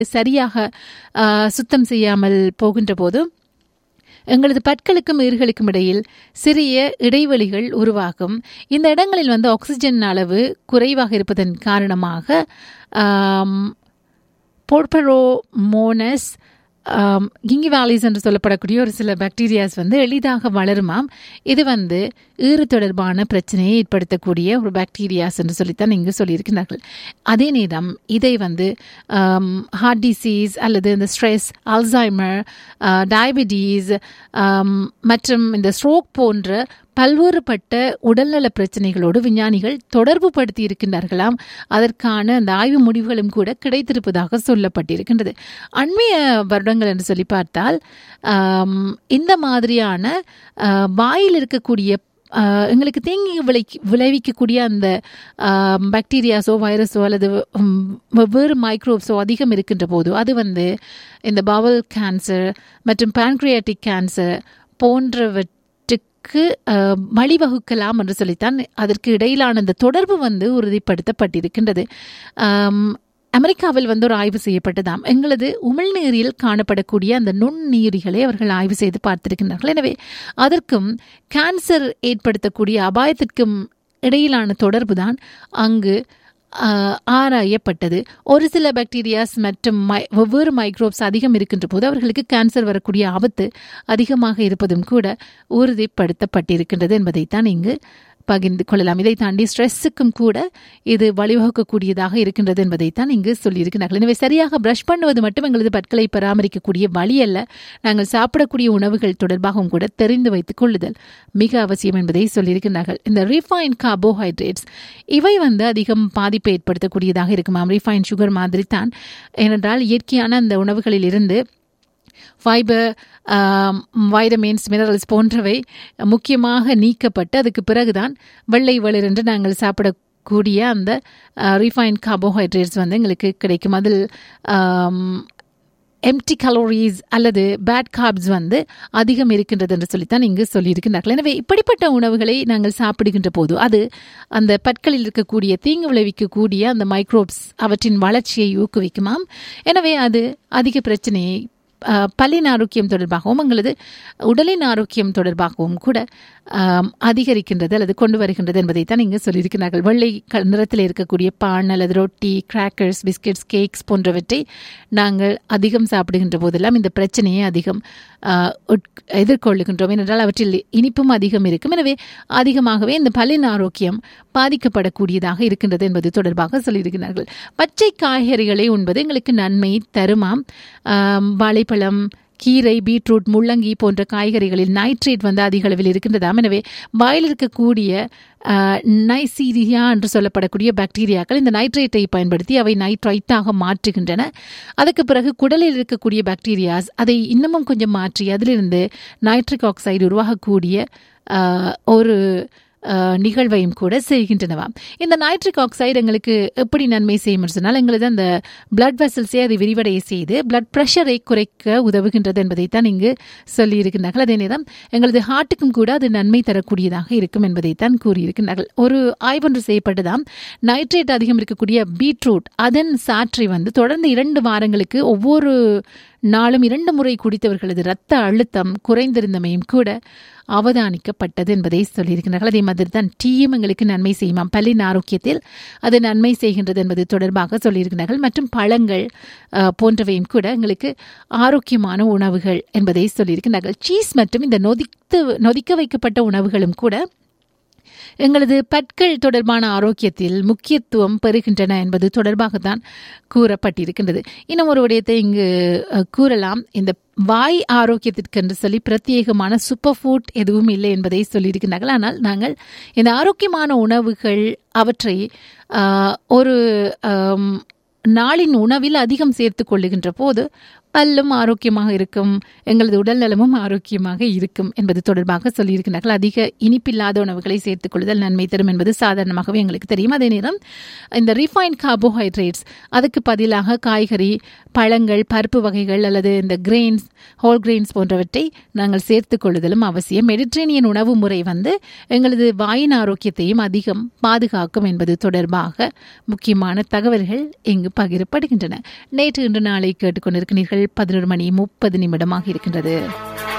சரியாக ஆ, சுத்தம் செய்யாமல் போகின்ற போது எங்களது பற்களுக்கும் ஈர்களுக்கும் இடையில் சிறிய இடைவெளிகள் உருவாகும் இந்த இடங்களில் வந்து ஆக்சிஜன் அளவு குறைவாக இருப்பதன் காரணமாக போர்பரோமோனஸ் கிங்கிவாலிஸ் என்று சொல்லப்படக்கூடிய ஒரு சில பாக்டீரியாஸ் வந்து எளிதாக வளருமாம் இது வந்து ஈறு தொடர்பான பிரச்சனையை ஏற்படுத்தக்கூடிய ஒரு பாக்டீரியாஸ் என்று சொல்லித்தான் இங்கு சொல்லியிருக்கிறார்கள் அதே நேரம் இதை வந்து ஹார்ட் டிசீஸ் அல்லது இந்த ஸ்ட்ரெஸ் அல்சைமர் டயபிட்டீஸ் மற்றும் இந்த ஸ்ட்ரோக் போன்ற பல்வேறுபட்ட உடல்நல பிரச்சனைகளோடு விஞ்ஞானிகள் தொடர்பு படுத்தி இருக்கின்றார்களாம் அதற்கான அந்த ஆய்வு முடிவுகளும் கூட கிடைத்திருப்பதாக சொல்லப்பட்டிருக்கின்றது அண்மைய வருடங்கள் என்று சொல்லி பார்த்தால் ஆம், இந்த மாதிரியான ஆ, வாயில் இருக்கக்கூடிய ஆ, எங்களுக்கு தீங்கி விளை விளைவிக்கக்கூடிய அந்த பாக்டீரியாஸோ வைரஸோ அல்லது ம், வெவ்வேறு மைக்ரோப்ஸோ அதிகம் இருக்கின்ற போது அது வந்து இந்த பவல் கேன்சர் மற்றும் pancreatic கேன்சர் போன்றவற்றுக்கு அஹ், வழிவகுக்கலாம் என்று சொல்லித்தான் அதற்கு இடையிலான அந்த தொடர்பு வந்து உறுதிப்படுத்தப்பட்டிருக்கின்றது ஆம், அமெரிக்காவில் வந்து ஒரு ஆய்வு செய்யப்பட்டதாம் எங்களது உமிழ்நீரில் காணப்படக்கூடிய அந்த நுண்நீரிகளை அவர்கள் ஆய்வு செய்து பார்த்திருக்கின்றார்கள் எனவே அதற்கும் கேன்சர் ஏற்படுத்தக்கூடிய அபாயத்திற்கும் இடையிலான தொடர்பு தான் அங்கு ஆஹ், ஆராயப்பட்டது ஒரு சில பாக்டீரியாஸ் மற்றும் மை வெவ்வேறு மைக்ரோப்ஸ் அதிகம் இருக்கின்ற போது அவர்களுக்கு கேன்சர் வரக்கூடிய ஆபத்து அதிகமாக இருப்பதும் கூட உறுதிப்படுத்தப்பட்டிருக்கின்றது என்பதைத்தான் இங்கு பகிர்ந்து கொள்ளலாம் இதை தாண்டி ஸ்ட்ரெஸ்ஸுக்கும் கூட இது வழிவகுக்கக்கூடியதாக இருக்கின்றது என்பதைத்தான் இங்கு சொல்லியிருக்கிறார்கள் எனவே சரியாக பிரஷ் பண்ணுவது மட்டும் எங்களது பற்களை பராமரிக்கக்கூடிய வழி அல்ல நாங்கள் சாப்பிடக்கூடிய உணவுகள் தொடர்பாகவும் கூட தெரிந்து வைத்துக் கொள்ளுதல் மிக அவசியம் என்பதை சொல்லியிருக்கிறார்கள் இந்த ரீஃபைன் கார்போஹைட்ரேட்ஸ் இவை வந்து அதிகம் பாதிப்பை ஏற்படுத்தக்கூடியதாக இருக்குமாம் ரீஃபைன் சுகர் மாதிரி தான் ஏனென்றால் இயற்கையான அந்த உணவுகளில் இருந்து ஃபைபர் வைட்டமின்ஸ் மினரல்ஸ் போன்றவை முக்கியமாக நீக்கப்பட்டு அதுக்கு பிறகுதான் வெள்ளை வளிர் என்று நாங்கள் சாப்பிடக்கூடிய அந்த ரீஃபைன் கார்போஹைட்ரேட்ஸ் வந்து எங்களுக்கு கிடைக்கும் அதில் எம்டி கலோரிஸ் அல்லது பேட் கார்ப்ஸ் வந்து அதிகம் இருக்கின்றது என்று சொல்லித்தான் இங்கு சொல்லியிருக்கிறார்கள் எனவே இப்படிப்பட்ட உணவுகளை நாங்கள் சாப்பிடுகின்ற போது அது அந்த பற்களில் இருக்கக்கூடிய தீங்கு விளைவிக்கக்கூடிய அந்த மைக்ரோப்ஸ் அவற்றின் வளர்ச்சியை ஊக்குவிக்குமாம் எனவே அது அதிக பிரச்சனையை அஹ், பல்லின் ஆரோக்கியம் தொடர்பாகவும் எங்களது உடலின் ஆரோக்கியம் தொடர்பாகவும் கூட ஆம், அதிகரிக்கின்றது அல்லது கொண்டு வருகின்றது என்பதைத்தான் இங்கு சொல்லியிருக்கிறார்கள் வெள்ளை க- நிறத்தில் இருக்கக்கூடிய பான் அல்லது ரொட்டி கிராக்கர்ஸ் பிஸ்கெட்ஸ் கேக்ஸ் போன்றவற்றை நாங்கள் அதிகம் சாப்பிடுகின்ற போதெல்லாம் இந்த பிரச்சனையை அதிகம் ஆஹ், உட்க- எதிர்கொள்ளுகின்றோம் ஏனென்றால் அவற்றில் இனிப்பும் அதிகம் இருக்கும் எனவே அதிகமாகவே இந்த பல்லின் ஆரோக்கியம் பாதிக்கப்படக்கூடியதாக இருக்கின்றது என்பது தொடர்பாக சொல்லியிருக்கிறார்கள் பச்சை காய்கறிகளை உண்பது எங்களுக்கு நன்மை தருமாம் ஆம், வாழைப்பழம் கீரை பீட்ரூட் முள்ளங்கி போன்ற காய்கறிகளில் நைட்ரேட் வந்து அதிக அளவில் இருக்கின்றதாம் எனவே வாயில் இருக்கக்கூடிய நைசீரியா என்று சொல்லப்படக்கூடிய பாக்டீரியாக்கள் இந்த நைட்ரேட்டை பயன்படுத்தி அவை நைட்ரைட்டாக மாற்றுகின்றன அதுக்கு பிறகு குடலில் இருக்கக்கூடிய பாக்டீரியாஸ் அதை இன்னமும் கொஞ்சம் மாற்றி அதிலிருந்து நைட்ரிக் ஆக்சைடு உருவாகக்கூடிய ஆஹ், ஒரு ஆஹ், நிகழ்வையும் கூட செய்கின்றனவாம் இந்த நைட்ரிக் ஆக்சைடு எங்களுக்கு எப்படி நன்மை செய்யும் என்று சொன்னால் எங்களது அந்த பிளட் வெசல்ஸை அதை விரிவடைய செய்து பிளட் ப்ரெஷரை குறைக்க உதவுகின்றது என்பதைத்தான் இங்கு சொல்லியிருக்கிறார்கள் அதே நேரம் எங்களது ஹார்ட்டுக்கும் கூட அது நன்மை தரக்கூடியதாக இருக்கும் என்பதைத்தான் கூறியிருக்கிறார்கள் ஒரு ஆய்வொன்று செய்யப்பட்டதாம் நைட்ரேட் அதிகம் இருக்கக்கூடிய பீட்ரூட் அதன் சாற்றை வந்து தொடர்ந்து இரண்டு வாரங்களுக்கு ஒவ்வொரு நாளும் இரண்டு முறை குடித்தவர்களது இரத்த அழுத்தம் குறைந்திருந்தமையும் கூட அவதானிக்கப்பட்டது என்பதை சொல்லியிருக்கிறார்கள் அதே மாதிரி தான் டீயும் எங்களுக்கு நன்மை செய்யுமாம் பல்லின் ஆரோக்கியத்தில் அது நன்மை செய்கின்றது என்பது தொடர்பாக சொல்லியிருக்கிறார்கள் மற்றும் பழங்கள் அஹ், போன்றவையும் கூட எங்களுக்கு ஆரோக்கியமான உணவுகள் என்பதை சொல்லியிருக்கிறார்கள் சீஸ் மற்றும் இந்த நொதித்து நொதிக்க வைக்கப்பட்ட உணவுகளும் கூட எங்களது பற்கள் தொடர்பான ஆரோக்கியத்தில் முக்கியத்துவம் பெறுகின்றன என்பது தொடர்பாகத்தான் கூறப்பட்டிருக்கின்றது இன்னும் ஒரு விடயத்தை இங்கு அஹ், கூறலாம் இந்த வாய் ஆரோக்கியத்திற்கு என்று சொல்லி பிரத்யேகமான சூப்பர் ஃபுட் எதுவும் இல்லை என்பதை சொல்லியிருக்கிறார்கள் ஆனால் நாங்கள் இந்த ஆரோக்கியமான உணவுகள் அவற்றை ஆஹ், ஒரு ஆம், நாளின் உணவில் அதிகம் சேர்த்து கொள்ளுகின்ற போது பல்லும் ஆரோக்கியமாக இருக்கும் எங்களது உடல் நலமும் ஆரோக்கியமாக இருக்கும் என்பது தொடர்பாக சொல்லியிருக்கிறார்கள் அதிக இனிப்பில்லாத உணவுகளை சேர்த்துக் கொள்ளுதல் நன்மை தரும் என்பது சாதாரணமாகவே எங்களுக்கு தெரியும் அதே நேரம் இந்த ரிஃபைன்ட் கார்போஹைட்ரேட்ஸ் அதுக்கு பதிலாக காய்கறி பழங்கள் பருப்பு வகைகள் அல்லது இந்த கிரெயின்ஸ் ஹோல் கிரெயின்ஸ் போன்றவற்றை நாங்கள் சேர்த்துக் கொள்ளுதலும் அவசியம் மெடிட்ரேனியன் உணவு முறை வந்து எங்களது வாயின் ஆரோக்கியத்தையும் அதிகம் பாதுகாக்கும் என்பது தொடர்பாக முக்கியமான தகவல்கள் இங்கு பகிரப்படுகின்றன நேற்று இன்று நாளை கேட்டுக்கொண்டிருக்கிறீர்கள் பதினொரு மணி முப்பது நிமிடமாக இருக்கின்றது